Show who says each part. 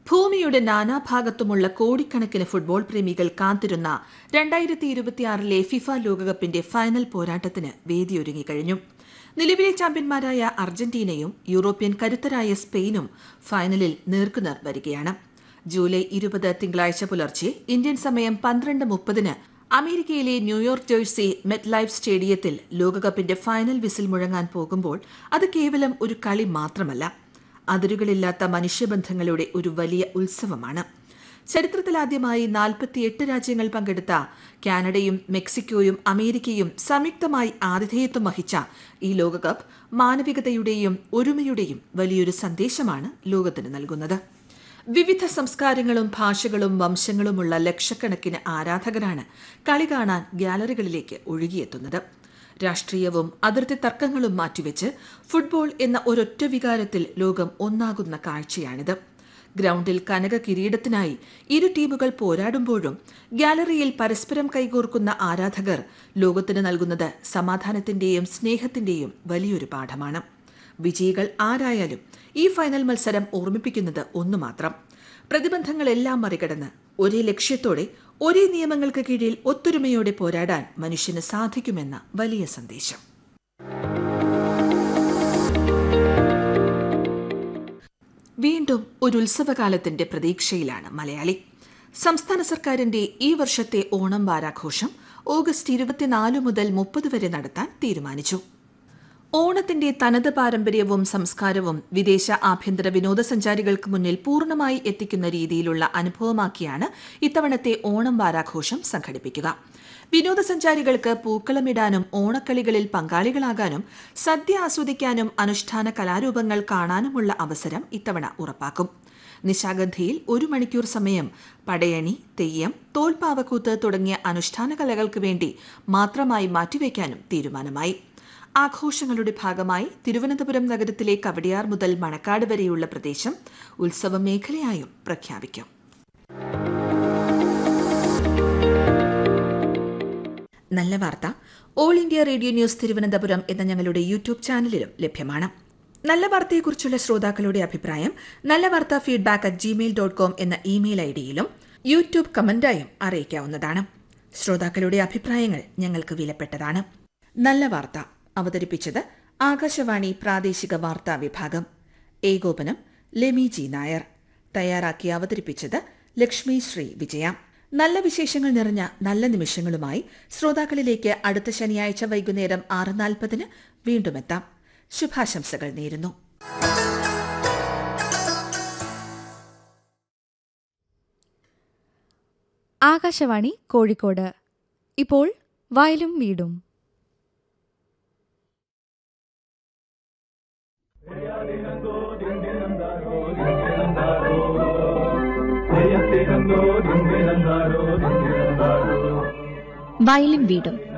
Speaker 1: ഭൂമിയുടെ നാനാഭാഗത്തുമുള്ള കോടിക്കണക്കിന് ഫുട്ബോൾ പ്രേമികൾ കാത്തിരുന്ന രണ്ടായിരത്തി ഇരുപത്തിയാറിലെ ഫിഫ ലോകകപ്പിന്റെ ഫൈനൽ പോരാട്ടത്തിന് വേദിയൊരുങ്ങിക്കഴിഞ്ഞു നിലവിലെ ചാമ്പ്യന്മാരായ അർജന്റീനയും യൂറോപ്യൻ കരുത്തരായ സ്പെയിനും ഫൈനലിൽ നേർക്കുനേർ വരികയാണ് ജൂലൈ ഇരുപത് തിങ്കളാഴ്ച പുലർച്ചെ ഇന്ത്യൻ സമയം പന്ത്രണ്ട് മുപ്പതിന് അമേരിക്കയിലെ ന്യൂയോർക്ക് ജേഴ്സി മെറ്റ് ലൈഫ് സ്റ്റേഡിയത്തിൽ ലോകകപ്പിന്റെ ഫൈനൽ വിസിൽ മുഴങ്ങാൻ പോകുമ്പോൾ അത് കേവലം ഒരു കളി മാത്രമല്ല അതിരുകളില്ലാത്ത മനുഷ്യബന്ധങ്ങളുടെ ഒരു വലിയ ഉത്സവമാണ് ചരിത്രത്തിലാദ്യമായി നാൽപ്പത്തിയെട്ട് രാജ്യങ്ങൾ പങ്കെടുത്ത കാനഡയും മെക്സിക്കോയും അമേരിക്കയും സംയുക്തമായി ആതിഥേയത്വം വഹിച്ച ഈ ലോകകപ്പ് മാനവികതയുടെയും ഒരുമയുടെയും വലിയൊരു സന്ദേശമാണ് ലോകത്തിന് നൽകുന്നത് വിവിധ സംസ്കാരങ്ങളും ഭാഷകളും വംശങ്ങളുമുള്ള ലക്ഷക്കണക്കിന് ആരാധകരാണ് കളി കാണാൻ ഗ്യാലറികളിലേക്ക് ഒഴുകിയെത്തുന്നത് രാഷ്ട്രീയവും അതിർത്തി തർക്കങ്ങളും മാറ്റിവെച്ച് ഫുട്ബോൾ എന്ന ഒരൊറ്റ വികാരത്തിൽ ലോകം ഒന്നാകുന്ന കാഴ്ചയാണിത് ഗ്രൗണ്ടിൽ കനക കിരീടത്തിനായി ഇരു ടീമുകൾ പോരാടുമ്പോഴും ഗാലറിയിൽ പരസ്പരം കൈകോർക്കുന്ന ആരാധകർ ലോകത്തിന് നൽകുന്നത് സമാധാനത്തിന്റെയും സ്നേഹത്തിന്റെയും വലിയൊരു പാഠമാണ് വിജയികൾ ആരായാലും ഈ ഫൈനൽ മത്സരം ഓർമ്മിപ്പിക്കുന്നത് ഒന്നു മാത്രം പ്രതിബന്ധങ്ങളെല്ലാം മറികടന്ന് ഒരേ ലക്ഷ്യത്തോടെ ഒരേ നിയമങ്ങൾക്ക് കീഴിൽ ഒത്തൊരുമയോടെ പോരാടാൻ മനുഷ്യന് സാധിക്കുമെന്ന വലിയ സന്ദേശം വീണ്ടും ഒരു ഉത്സവകാലത്തിന്റെ പ്രതീക്ഷയിലാണ് മലയാളി സംസ്ഥാന സർക്കാരിന്റെ ഈ വർഷത്തെ ഓണം വാരാഘോഷം ഓഗസ്റ്റ് ഇരുപത്തിനാല് മുതൽ മുപ്പത് വരെ നടത്താൻ തീരുമാനിച്ചു ഓണത്തിന്റെ തനത് പാരമ്പര്യവും സംസ്കാരവും വിദേശ ആഭ്യന്തര വിനോദസഞ്ചാരികൾക്ക് മുന്നിൽ പൂർണ്ണമായി എത്തിക്കുന്ന രീതിയിലുള്ള അനുഭവമാക്കിയാണ് ഇത്തവണത്തെ ഓണം വാരാഘോഷം സംഘടിപ്പിക്കുക വിനോദസഞ്ചാരികൾക്ക് പൂക്കളമിടാനും ഓണക്കളികളിൽ പങ്കാളികളാകാനും സദ്യ ആസ്വദിക്കാനും അനുഷ്ഠാന കലാരൂപങ്ങൾ കാണാനുമുള്ള അവസരം ഇത്തവണ ഉറപ്പാക്കും നിശാഗന്ധിയിൽ ഒരു മണിക്കൂർ സമയം പടയണി തെയ്യം തോൽപ്പാവക്കൂത്ത് തുടങ്ങിയ അനുഷ്ഠാന കലകൾക്ക് വേണ്ടി മാത്രമായി മാറ്റിവെക്കാനും തീരുമാനമായി ആഘോഷങ്ങളുടെ ഭാഗമായി തിരുവനന്തപുരം നഗരത്തിലെ കവടിയാർ മുതൽ മണക്കാട് വരെയുള്ള പ്രദേശം ഉത്സവ മേഖലയായും പ്രഖ്യാപിക്കും നല്ല വാർത്ത All India Radio news Thiruvananthapuram എന്ന ഞങ്ങളുടെ യൂട്യൂബ് ചാനലിലും ലഭ്യമാണ് നല്ല വാർത്തയെക്കുറിച്ചുള്ള ശ്രോതാക്കളുടെ അഭിപ്രായം നല്ല വാർത്ത feedback at gmail dot com എന്ന ഇമെയിൽ ഐ ഡിയിലും യൂട്യൂബ് കമന്റായും അറിയിക്കാവുന്നതാണ് ശ്രോതാക്കളുടെ അഭിപ്രായങ്ങൾ ഞങ്ങൾക്ക് വിലപ്പെട്ടതാണ് നല്ല വാർത്ത അവതരിപ്പിച്ചത് ആകാശവാണി പ്രാദേശിക വാർത്താ വിഭാഗം ഏകോപനം ലെമി ജി നായർ തയ്യാറാക്കി അവതരിപ്പിച്ചത് ലക്ഷ്മി ശ്രീ വിജയ നല്ല വിശേഷങ്ങൾ നിറഞ്ഞ നല്ല നിമിഷങ്ങളുമായി ശ്രോതാക്കളിലേക്ക് അടുത്ത ശനിയാഴ്ച വൈകുന്നേരം ആറ് നാൽപ്പതിന് വീണ്ടും എത്താം ശുഭാശംസകൾ നേരുന്നു
Speaker 2: ആകാശവാണി കോഴിക്കോട് ഇപ്പോൾ വയലും വീടും
Speaker 3: വയലും വീടും